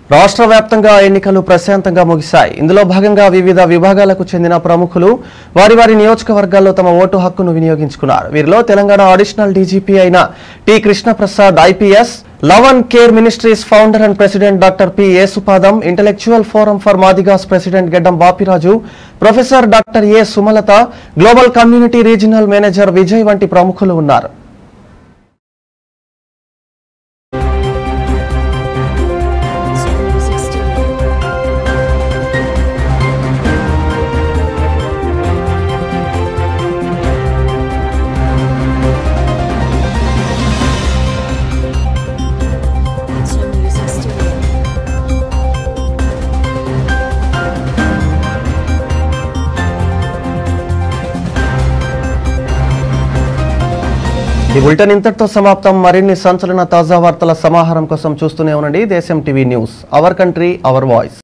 రాష్ట్ర వ్యాప్తంగా ఎన్నికలు ప్రశాంతంగా ముగిశాయి ఇందులో భాగంగా వివిధ విభాగాలకు చెందిన ప్రముఖులు వారి వారి నియోజకవర్గాల్లో తమ ఓటు హక్కును వినియోగించుకున్నారు వీరిలో తెలంగాణ అడిషనల్ డీజీపీ అయిన T Krishnaprasad IPS love and care ministries founder and president doctor P Yesupadam intellectual forum for Madigas president Geddam Bapiraju professor doctor A Sumalatha global community regional manager Vijay వంటి ప్రముఖులు ఉన్నారు Music Studio. Snow Music Studio. ఈ బులెటిన్ ఇంతటితో సమాప్తం మరిన్ని సంచలన తాజా వార్తల సమాహారం కోసం చూస్తూనే ఉండండి Desam TV news our country our voice